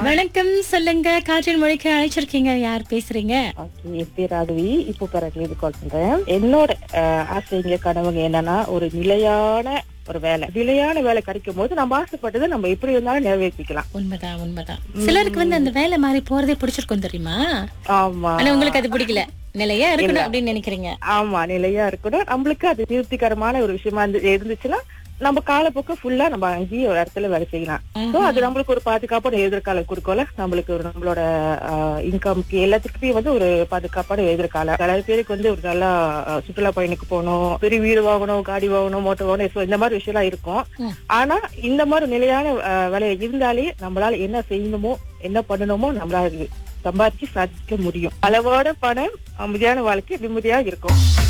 வணக்கம் சொல்லுங்க காற்றின் மொழிக்கு அழைச்சிருக்கீங்க யார் பேசுறீங்க ஓகே என் பேர் ராகவி இப்போ பிறகு இது கால் பண்றேன் என்னோட அஹ், ஆசைங்க கனவுங்க என்னன்னா ஒரு நிலையான ஒரு வேலை நிலையான வேலை கிடைக்கும் போது நம்ம ஆசைப்பட்டதை நம்ம எப்படி இருந்தாலும் நிறைவேற்றிக்கலாம் உண்மைதான் உண்மைதான் சிலருக்கு வந்து அந்த வேலை மாதிரி போறதே பிடிச்சிருக்கும் தெரியுமா ஆமா ஆனா உங்களுக்கு அது பிடிக்கல நிலையா இருக்கணும் அப்படின்னு நினைக்கிறீங்க ஆமா நிலையா இருக்கணும் நம்மளுக்கு அது திருப்திகரமான ஒரு விஷயமா இருந்து- இருந்துச்சுன்னா நம்ம காலப்போக்க ஃபுல்லா நம்ம அங்கேயே ஒரு இடத்துல வேலை செய்யலாம் சோ அது நம்மளுக்கு ஒரு பாதுகாப்பான எதிர்காலம் கொடுக்கல நம்மளுக்கு ஒரு நம்மளோட இன்கம்க்கு எல்லாத்துக்குமே வந்து ஒரு பாதுகாப்பான எதிர்காலம் பல பேருக்கு வந்து ஒரு நல்லா அஹ், சுற்றுலா பயணிக்கு போகணும் பெரிய வீடு வாங்கணும் காடி வாங்கணும் மோட்டர் வாங்கணும் so இந்த மாதிரி விஷயம்லாம் இருக்கும் ம். ஆனா இந்த மாதிரி நிலையான அஹ், வேலை இருந்தாலே நம்மளால என்ன செய்யணுமோ என்ன பண்ணணுமோ நம்மளால சம்பாதிச்சு சாதிக்க முடியும் அளவோட பணம் அமைதியான வாழ்க்கை நிம்மதியா இருக்கும்